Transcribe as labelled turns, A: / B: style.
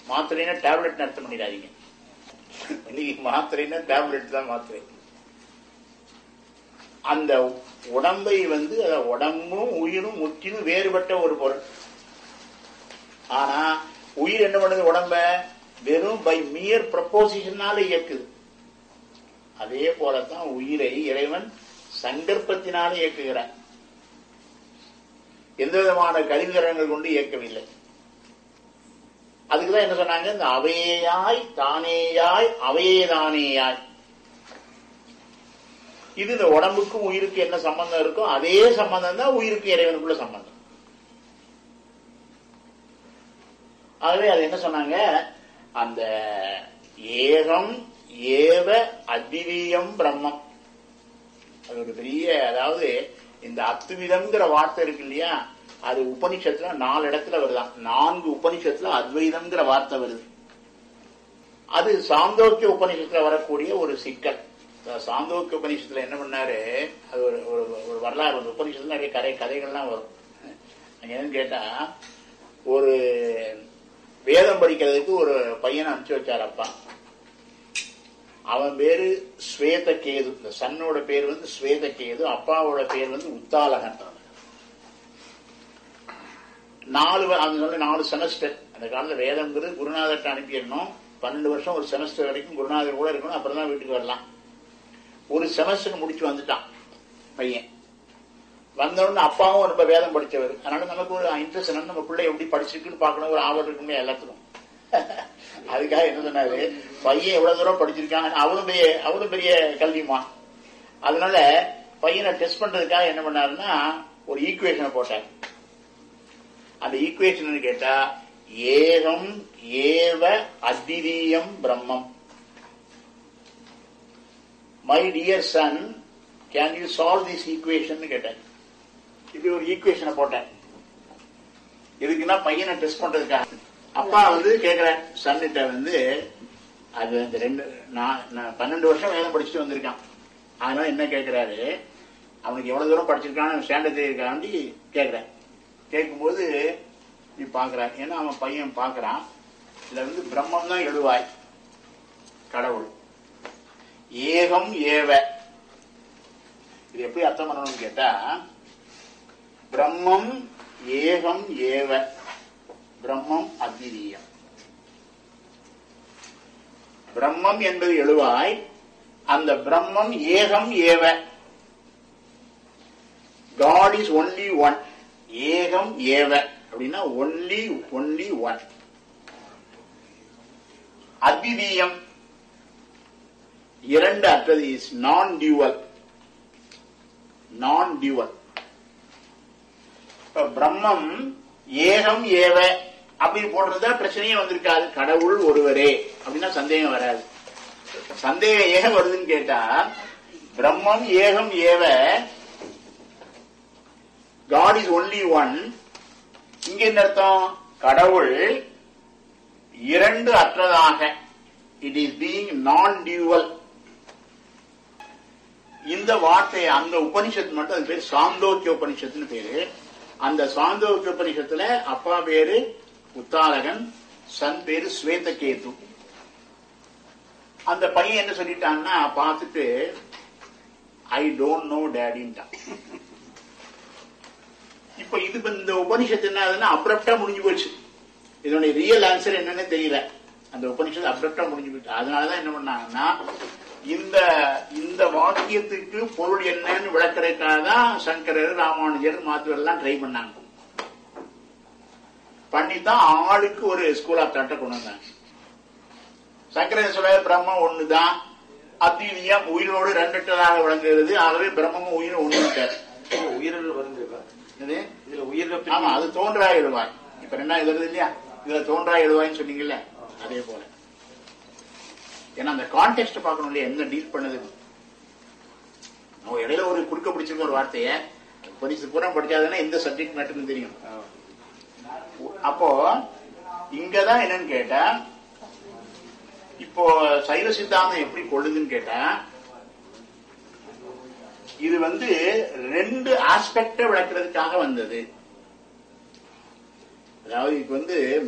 A: மாத்திரைன்னா tablet அர்த்தம் பண்ணிடாதீங்க இன்னைக்கு மாத்திரைன்னா டேப்லெட் தான் மாத்திரை அந்த உடம்பை வந்து அத உடம்பும் உயிரும் முற்றிலும் வேறுபட்ட ஒரு பொருள் ஆனா உயிர் என்ன பண்ணுது உடம்ப வெறும் பை மியர் ப்ரப்போசிஷனால இயக்குது அதே போலதான் உயிரை இறைவன் சங்கற்பத்தினால இயக்குகிறான் எந்த விதமான கருவிகரங்கள் கொண்டு இயக்கவில்லை அதுக்குதான் என்ன சொன்னாங்க இந்த அவையாய் தானேயாய் அவையே தானேயாய் இது இந்த உடம்புக்கும் உயிருக்கு என்ன சம்பந்தம் இருக்கோ அதே சம்பந்தம் தான் உயிருக்கு இறைவனுக்குள்ள சம்பந்தம் ஆகவே அது என்ன சொன்னாங்க அந்த ஏகம் ஏவ அதிவீயம் பிரம்மம் அது ஒரு பெரிய அதாவது இந்த அத்துவிதம்ங்கிற வார்த்தை இருக்கு இல்லையா அது உபனிஷத்துல நாலு இடத்துல வருதான் நான்கு உபனிஷத்துல அத்வைதம்ங்கிற வார்த்தை வருது அது சாந்தோக்கிய உபனிஷத்துல வரக்கூடிய ஒரு சிக்கல் இந்த சாந்தோக்கிய உபனிஷத்துல என்ன பண்ணாரு அது ஒரு ஒரு- ஒரு வரலாறு ஒரு உபனிஷத்துல நிறைய கதை கதைகள்லாம் வரும் அங்க என்னன்னு கேட்டா ஒரு வேதம் படிக்கிறதுக்கு ஒரு பையனை அனுப்பிச்சு வச்சார் அப்பா அவன் பேரு ஸ்வேத கேது இந்த சன்னோட பேர் வந்து ஸ்வேத கேது அப்பாவோட பேர் வந்து உத்தாலகன் நாலு வ- அவன் சொன்ன நாலு செமஸ்டர் அந்த காலத்துல வேதம்ங்கிறது குருநாதர்கிட்ட அனுப்பிடணும் பன்னெண்டு வருஷம் ஒரு செமஸ்டர் வரைக்கும் குருநாதர் கூட இருக்கணும் அப்புறம் தான் வீட்டுக்கு வரலாம் ஒரு செமஸ்டர் முடிச்சு வந்துட்டான் பையன் வந்தவுடனே அப்பாவும் ரொம்ப வேதம் படிச்சவர் அதனால நமக்கு ஒரு இன்ட்ரெஸ்ட் என்ன நம்ம பிள்ளை எப்படி படிச்சிருக்குன்னு பார்க்கணும் ஒரு ஆவல் இருக்குமே எல்லாத்துக்கும் அதுக்காக என்ன சொன்னாரு பையன் எவ்வளவு தூரம் படிச்சிருக்காங்க அவளும் பெரிய அவளும் பெரிய கல்விமா அதனால பையனை டெஸ்ட் பண்றதுக்காக என்ன பண்ணாருன்னா ஒரு ஈக்குவேஷனை போட்டார் அந்த ஈக்குவேஷன் கேட்டா ஏகம் ஏவ அதிதீயம் பிரம்மம் my dear son can you solve this equation கேட்டேன் இப்படி ஒரு ஈக்குவேஷனை போட்டேன் எதுக்குன்னா பையனை டெஸ்ட் பண்றதுக்காக அப்பா வந்து கேக்குற சன்னிட்ட வந்து அது அந்த ரெண்டு நான் நான் பன்னெண்டு வருஷம் வேதம் படிச்சுட்டு வந்திருக்கான் அதனால என்ன கேட்கிறாரு அவனுக்கு எவ்வளவு தூரம் படிச்சிருக்கான்னு ஸ்டாண்டர்ட் இருக்காண்டி கேட்கிறேன் கேட்கும்போது நீ பாக்குறான் ஏன்னா அவன் பையன் பாக்குறான் இதுல வந்து பிரம்மம் தான் எழுவாய் கடவுள் ஏகம் ஏவ இது எப்படி அர்த்தம் பண்ணணும்னு கேட்டா பிரம்மம் ஏகம் ஏவ பிரம்மம் அத்விதீயம் பிரம்மம் என்பது எழுவாய் அந்த பிரம்மம் ஏகம் ஏவ காட் இஸ் ஒன்லி ஒன் ஏகம் ஏவ அப்படின்னா ஒன்லி ஒன்லி ஒன் அத்விதீயம் இரண்டு அற்றது இஸ் நான் டியூவல் நான் டியூவல் இப்ப பிரம்மம் ஏகம் ஏவ அப்படி போட்டிருந்தா பிரச்சனையே வந்திருக்காது கடவுள் ஒருவரே அப்படின்னா சந்தேகம் வராது சந்தேகம் ஏன் வருதுன்னு கேட்டா பிரம்மம் ஏகம் ஏவ காட் இஸ் ஒன்லி ஒன் இங்க என்ன அர்த்தம் கடவுள் இரண்டு அற்றதாக it is being non dual இந்த வார்த்தை அந்த உபனிஷத்து மட்டும் அது பேர் சாந்தோக்கிய உபனிஷத்துன்னு பேரு அந்த சாந்தோக்கிய உபனிஷத்துல அப்பா பேரு உத்தாலகன் சன் பேரு ஸ்வேதகேது அந்த பையன் என்ன சொல்லிட்டான்னா பார்த்துட்டு ஐ டோன்ட் நோ டேடின்ட்டான் இப்ப இது இப்ப இந்த உபனிஷத்து என்ன ஆகுதுன்னா அப்ரப்டா முடிஞ்சு போச்சு இதனுடைய ரியல் ஆன்சர் என்னன்னு தெரியல அந்த உபனிஷத்து அப்ரப்டா முடிஞ்சு போச்சு அதனாலதான் என்ன பண்ணாங்கன்னா இந்த இந்த வாக்கியத்துக்கு பொருள் என்னன்னு விளக்கறதுக்காக தான் சங்கரர் ராமானுஜர் மாத்துவர் எல்லாம் ட்ரை பண்ணாங்க பண்ணித்தான் ஆளுக்கு ஒரு ஸ்கூல் ஆஃப் தாட்டை கொண்டு வந்தாங்க சங்கரன் சொல்ல பிரம்மம் ஒண்ணுதான் அத்வீதியம் உயிரோடு ரெண்டட்டதாக விளங்குகிறது ஆகவே பிரம்மமும் உயிரும் ஒண்ணுட்டார்
B: உயிரில் வருது
A: இது
B: இதுல உயிரில
A: ஆமா அது தோன்றா எழுவாய் இப்ப ரெண்டாவது வருது இல்லையா இதுல தோன்றா எழுவாய்ன்னு சொன்னீங்கல்ல அதே போல ஏன்னா அந்த கான்டெக்ட் பார்க்கணும் இல்லையா என்ன டீல் பண்ணுது நம்ம இடையில ஒரு குறுக்க பிடிச்சிருக்க ஒரு வார்த்தைய படிச்சு பூரா படிச்சாதானே எந்த சப்ஜெக்ட் மேட்டர்னு தெரியும் அப்போ இங்கதான் என்னன்னு கேட்டா இப்போ சைவ சித்தாந்தம் எப்படி கொள்ளுதுன்னு கேட்டா இது வந்து ரெண்டு ஆஸ்பெக்ட விளக்குறதுக்காக வந்தது அதாவது இது வந்து